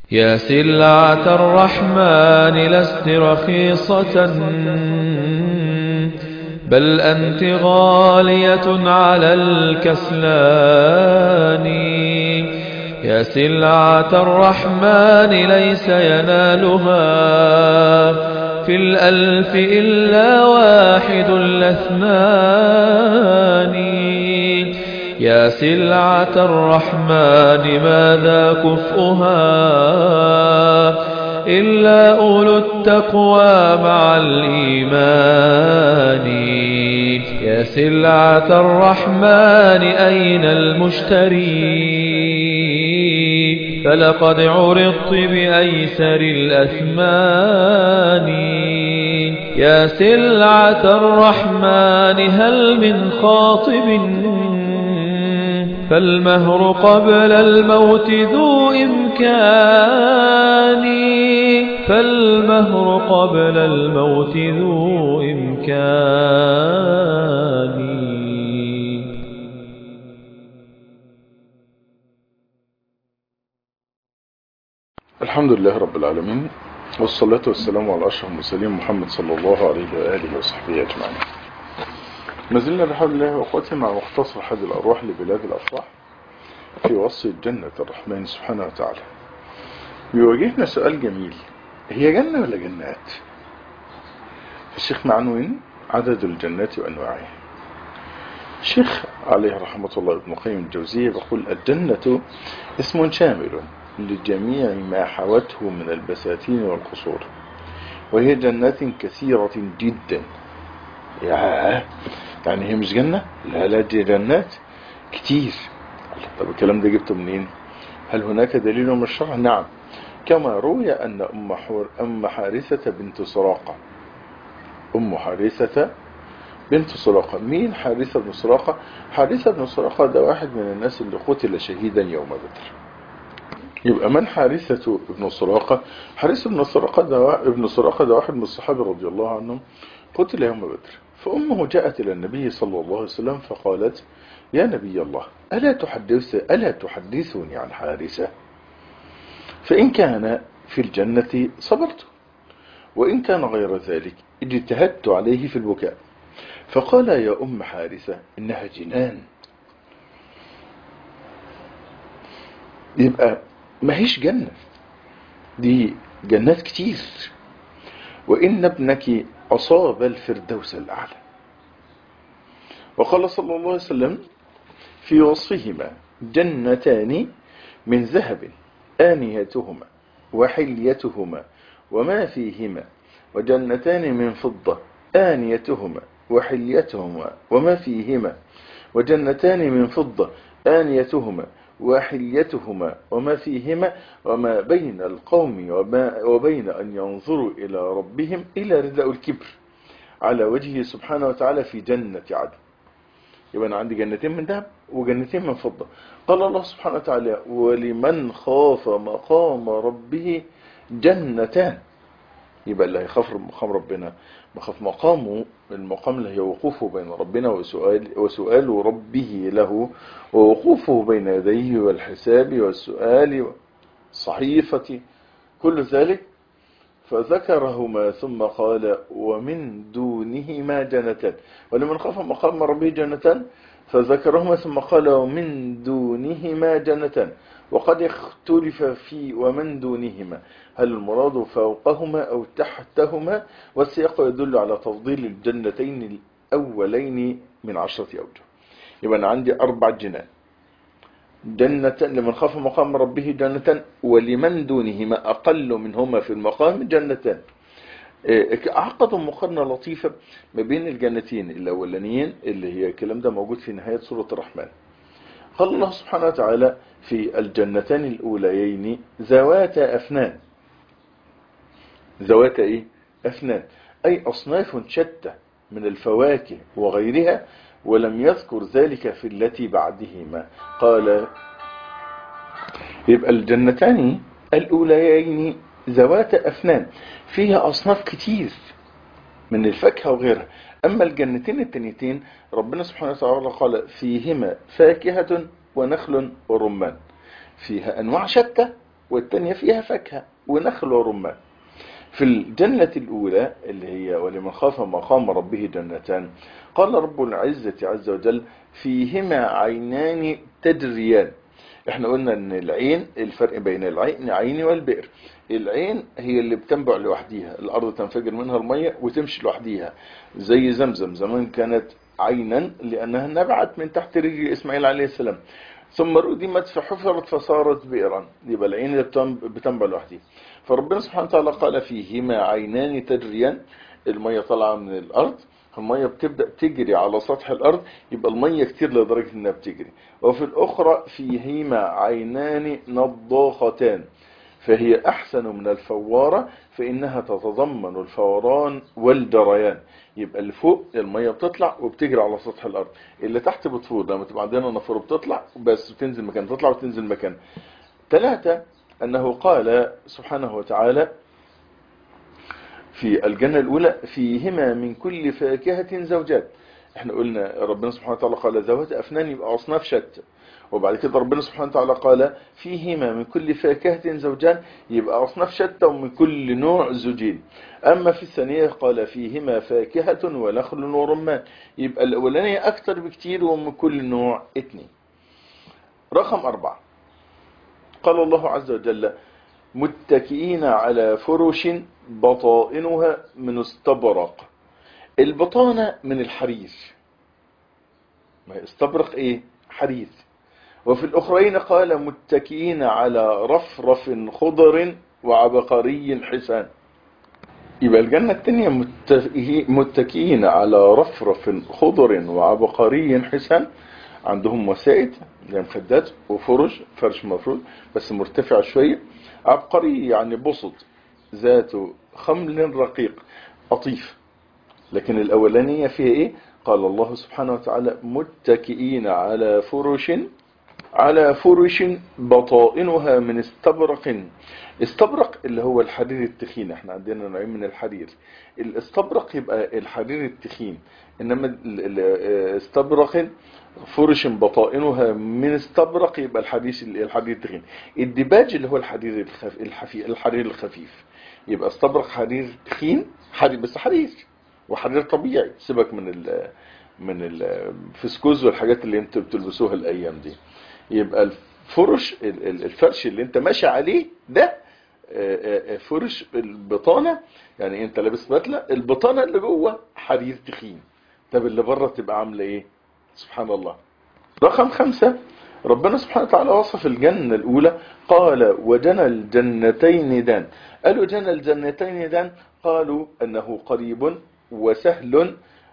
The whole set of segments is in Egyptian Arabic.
يا سلعة الرحمن لست رخيصة بل أنت غالية على الكسلان يا سلعة الرحمن ليس ينالها في الألف إلا واحد الاثنان يا سلعة الرحمن ماذا كفؤها إلا أولو التقوى مع الإيمان يا سلعة الرحمن أين المشتري فلقد عرضت بأيسر الأثمان يا سلعة الرحمن هل من خاطب فالمهر قبل الموت ذو إمكان فالمهر قبل الموت ذو إمكان الحمد لله رب العالمين والصلاة والسلام على أشرف المرسلين محمد صلى الله عليه وآله وصحبه أجمعين ما زلنا بحول الله وقوته مع مختصر حد الأرواح لبلاد الأفراح في وصف جنة الرحمن سبحانه وتعالى بيواجهنا سؤال جميل هي جنة ولا جنات الشيخ معنوين عدد الجنات وأنواعها الشيخ عليه رحمة الله ابن قيم الجوزية يقول الجنة اسم شامل لجميع ما حوته من البساتين والقصور وهي جنات كثيرة جدا يا يعني هي مش جنة لا لا دي جنات كتير طب الكلام ده جبته منين هل هناك دليل من الشرع نعم كما روي أن أم, حور أم حارثة بنت سراقة أم حارثة بنت سراقة مين حارثة بن سراقة حارثة بن سراقة ده واحد من الناس اللي قتل شهيدا يوم بدر يبقى من حارثة ابن سراقة حارثة ابن سراقة ده ابن سراقة ده واحد من الصحابة رضي الله عنهم قتل يوم بدر فأمه جاءت إلى النبي صلى الله عليه وسلم فقالت يا نبي الله ألا تحدث ألا تحدثني عن حارثة فإن كان في الجنة صبرت وإن كان غير ذلك اجتهدت عليه في البكاء فقال يا أم حارثة إنها جنان يبقى ما هيش جنة دي جنات كتير وإن ابنك أصاب الفردوس الأعلى وقال صلى الله عليه وسلم في وصفهما جنتان من ذهب آنيتهما وحليتهما وما فيهما وجنتان من فضة آنيتهما وحليتهما وما فيهما وجنتان من فضة آنيتهما وحليتهما وما فيهما وما بين القوم وما وبين أن ينظروا إلى ربهم إلى رداء الكبر على وجهه سبحانه وتعالى في جنة عدن يبقى أنا عندي جنتين من ذهب وجنتين من فضة قال الله سبحانه وتعالى ولمن خاف مقام ربه جنتان يبقى اللي هيخاف مقام ربنا مخاف مقامه المقام اللي هي وقوفه بين ربنا وسؤال وسؤال ربه له ووقوفه بين يديه والحساب والسؤال والصحيفة كل ذلك فذكرهما ثم قال ومن دونهما جنتان ولمن خاف مقام ربه جنتان فذكرهما ثم قال ومن دونهما جنتان وقد اختلف في ومن دونهما هل المراد فوقهما أو تحتهما والسياق يدل على تفضيل الجنتين الأولين من عشرة أوجه يبقى أنا عندي أربع جنان جنة لمن خاف مقام ربه جنة ولمن دونهما أقل منهما في المقام جنتان عقدوا مقارنة لطيفة ما بين الجنتين الأولانيين اللي هي الكلام ده موجود في نهاية سورة الرحمن قال الله سبحانه وتعالى في الجنتان الأوليين ذوات أفنان ذوات إيه؟ أفنان أي أصناف شتى من الفواكه وغيرها ولم يذكر ذلك في التي بعدهما قال يبقى الجنتان الأوليين ذوات أفنان فيها أصناف كتير من الفاكهة وغيرها أما الجنتين التانيتين ربنا سبحانه وتعالى قال فيهما فاكهة ونخل ورمان فيها أنواع شتى والتانية فيها فاكهة ونخل ورمان في الجنة الأولى اللي هي ولمن خاف مقام ربه جنتان قال رب العزة عز وجل فيهما عينان تجريان احنا قلنا ان العين الفرق بين العين عين والبئر العين هي اللي بتنبع لوحديها الارض تنفجر منها المية وتمشي لوحديها زي زمزم زمان كانت عينا لانها نبعت من تحت رجل اسماعيل عليه السلام ثم ردمت فحفرت فصارت بئرا يبقى العين اللي بتنبع لوحديها فربنا سبحانه وتعالى قال فيهما عينان تجريان المية طالعة من الارض المية بتبدأ تجري على سطح الأرض يبقى المية كتير لدرجة انها بتجري وفي الأخرى فيهما عينان نضاختان فهي أحسن من الفوارة فإنها تتضمن الفوران والجريان يبقى اللي فوق المية بتطلع وبتجري على سطح الأرض اللي تحت بتفور لما تبقى عندنا نفر بتطلع بس بتنزل مكان تطلع وتنزل مكان ثلاثة أنه قال سبحانه وتعالى في الجنة الأولى فيهما من كل فاكهة زوجات احنا قلنا ربنا سبحانه وتعالى قال ذوات أفنان يبقى أصناف شتى وبعد كده ربنا سبحانه وتعالى قال فيهما من كل فاكهة زوجان يبقى أصناف شتى ومن كل نوع زوجين أما في الثانية قال فيهما فاكهة ونخل ورمان يبقى الأولانية أكتر بكتير ومن كل نوع اتنين رقم أربعة قال الله عز وجل متكئين على فرش بطائنها من استبرق البطانة من الحرير ما استبرق ايه حرير وفي الاخرين قال متكئين على رفرف خضر وعبقري حسان يبقى الجنة التانية متكئين على رفرف خضر وعبقري حسان عندهم وسائد زي مخدات وفرش فرش مفروض بس مرتفع شوية عبقري يعني بسط ذات خمل رقيق لطيف لكن الأولانية فيها إيه قال الله سبحانه وتعالى متكئين على فرش على فرش بطائنها من استبرق استبرق اللي هو الحرير التخين احنا عندنا نوعين من الحرير الاستبرق يبقى الحرير التخين انما استبرق فرش بطائنها من استبرق يبقى الحرير الحرير التخين الدباج اللي هو الحرير الخف... الحفي... الحرير الخفيف يبقى استبرق حرير تخين حرير بس حرير وحرير طبيعي سيبك من ال من الفسكوز والحاجات اللي انتوا بتلبسوها الايام دي يبقى الفرش الفرش اللي انت ماشي عليه ده فرش البطانة يعني انت لابس بدلة البطانة اللي جوه حرير تخين طب اللي بره تبقى عاملة ايه سبحان الله رقم خمسة ربنا سبحانه وتعالى وصف الجنة الأولى قال وجنى الجنتين دان قالوا جنى الجنتين دان قالوا أنه قريب وسهل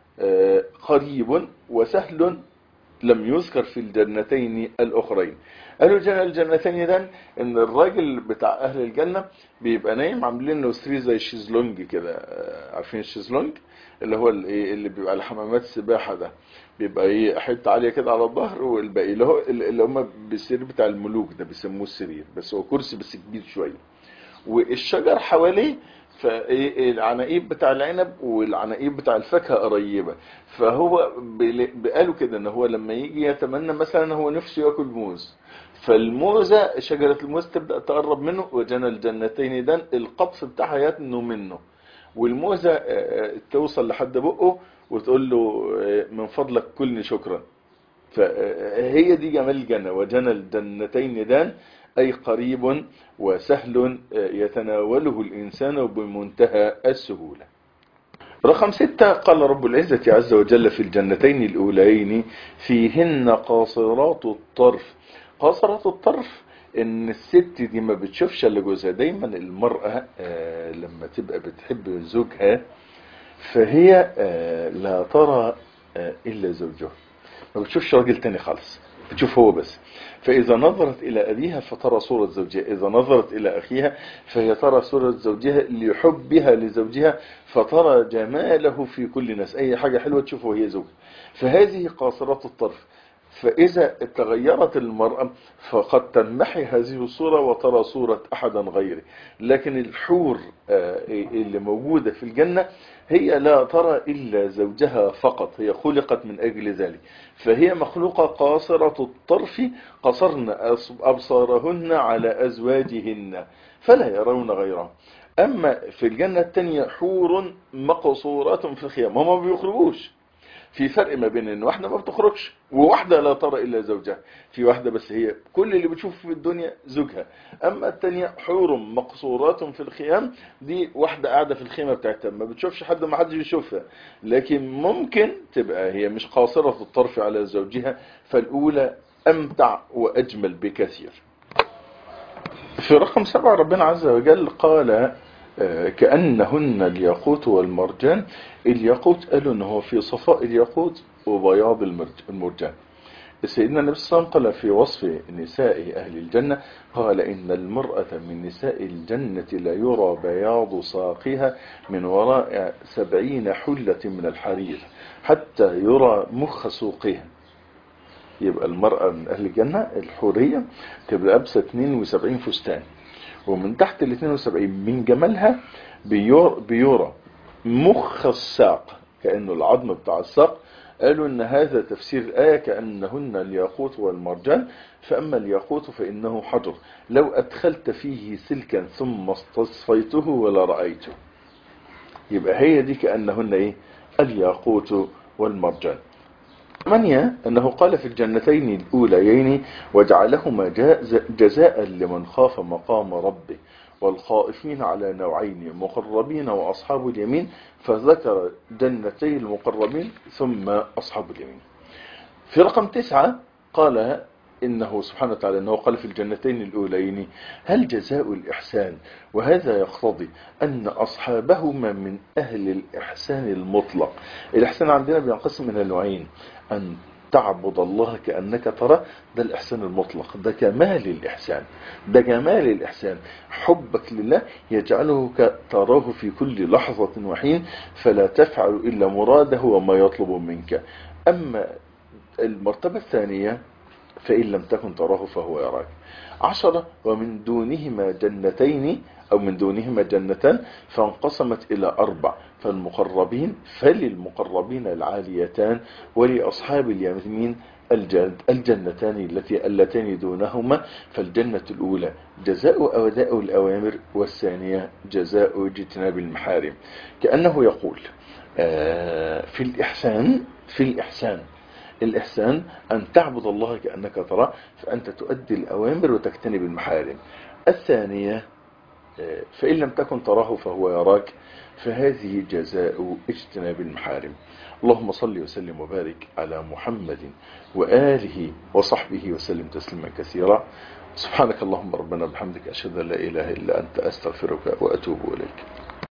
قريب وسهل لم يذكر في الجنتين الأخرين قالوا جنى الجنتين ده ان الراجل بتاع اهل الجنة بيبقى نايم عاملين له سرير زي الشيزلونج كده عارفين الشيزلونج اللي هو اللي بيبقى الحمامات السباحة ده بيبقى ايه حته عاليه كده على الظهر والباقي اللي هو اللي هم بالسرير بتاع الملوك ده بيسموه السرير بس هو كرسي بس كبير شويه والشجر حواليه فالعناقيب بتاع العنب والعناقيب بتاع الفاكهه قريبه فهو قالوا كده ان هو لما يجي يتمنى مثلا هو نفسه ياكل موز فالموزه شجره الموز تبدا تقرب منه وجنى الجنتين ده القطف بتاعها يتنو منه والموزه توصل لحد بقه وتقول له من فضلك كلني شكرا فهي دي جمال الجنة وجنى الجنتين دان أي قريب وسهل يتناوله الإنسان بمنتهى السهولة رقم ستة قال رب العزة عز وجل في الجنتين الأولين فيهن قاصرات الطرف قاصرات الطرف ان الست دي ما بتشوفش الا جوزها دايما المرأة لما تبقى بتحب زوجها فهي لا ترى إلا زوجها ما بتشوفش راجل تاني خالص بتشوف هو بس فإذا نظرت إلى أبيها فترى صورة زوجها إذا نظرت إلى أخيها فهي ترى صورة زوجها لحبها لزوجها فترى جماله في كل ناس أي حاجة حلوة تشوفه هي زوجها فهذه قاصرات الطرف فإذا تغيرت المرأة فقد تنمحي هذه الصورة وترى صورة أحدا غيره لكن الحور اللي موجودة في الجنة هي لا ترى إلا زوجها فقط هي خلقت من أجل ذلك فهي مخلوقة قاصرة الطرف قصرن أبصارهن على أزواجهن فلا يرون غيرها أما في الجنة التانية حور مقصورات في الخيام هما ما بيخرجوش في فرق ما بين ان واحدة ما بتخرجش وواحدة لا ترى الا زوجها في واحدة بس هي كل اللي بتشوف في الدنيا زوجها اما التانية حور مقصورات في الخيام دي واحدة قاعدة في الخيمة بتاعتها ما بتشوفش حد ما حدش يشوفها لكن ممكن تبقى هي مش قاصرة الطرف على زوجها فالاولى امتع واجمل بكثير في رقم سبعة ربنا عز وجل قال كأنهن الياقوت والمرجان الياقوت قالوا انه هو في صفاء الياقوت وبياض المرجان سيدنا النبي صلى الله عليه وسلم قال في وصف نساء أهل الجنة قال إن المرأة من نساء الجنة لا يرى بياض ساقها من وراء سبعين حلة من الحرير حتى يرى مخ سوقها يبقى المرأة من أهل الجنة الحورية تبقى لابسة 72 فستان ومن تحت ال 72 من جمالها بيرى مخ الساق كأنه العظم بتاع الساق قالوا ان هذا تفسير الآية كأنهن الياقوت والمرجان فأما الياقوت فإنه حجر لو أدخلت فيه سلكا ثم استصفيته ولا رأيته يبقى هي دي كأنهن ايه الياقوت والمرجان ثمانية أنه قال في الجنتين الأوليين وجعلهما جزاء لمن خاف مقام ربه والخائفين على نوعين مقربين وأصحاب اليمين فذكر جنتي المقربين ثم أصحاب اليمين في رقم تسعة قال إنه سبحانه وتعالى أنه قال في الجنتين الأولين هل جزاء الإحسان وهذا يقتضي أن أصحابهما من أهل الإحسان المطلق الإحسان عندنا بينقسم إلى نوعين أن تعبد الله كأنك ترى ده الإحسان المطلق ده كمال الإحسان ده جمال الإحسان حبك لله يجعلك تراه في كل لحظة وحين فلا تفعل إلا مراده وما يطلب منك أما المرتبة الثانية فإن لم تكن تراه فهو يراك عشرة ومن دونهما جنتين أو من دونهما جنتان فانقسمت إلى أربع فالمقربين فللمقربين العاليتان ولأصحاب اليمين الجنتان التي اللتان دونهما فالجنة الأولى جزاء أداء الأوامر والثانية جزاء اجتناب المحارم كأنه يقول في الإحسان في الإحسان الإحسان أن تعبد الله كأنك ترى فأنت تؤدي الأوامر وتجتنب المحارم الثانية فإن لم تكن تراه فهو يراك فهذه جزاء اجتناب المحارم اللهم صل وسلم وبارك على محمد وآله وصحبه وسلم تسليما كثيرا سبحانك اللهم ربنا بحمدك أشهد أن لا إله إلا أنت أستغفرك وأتوب إليك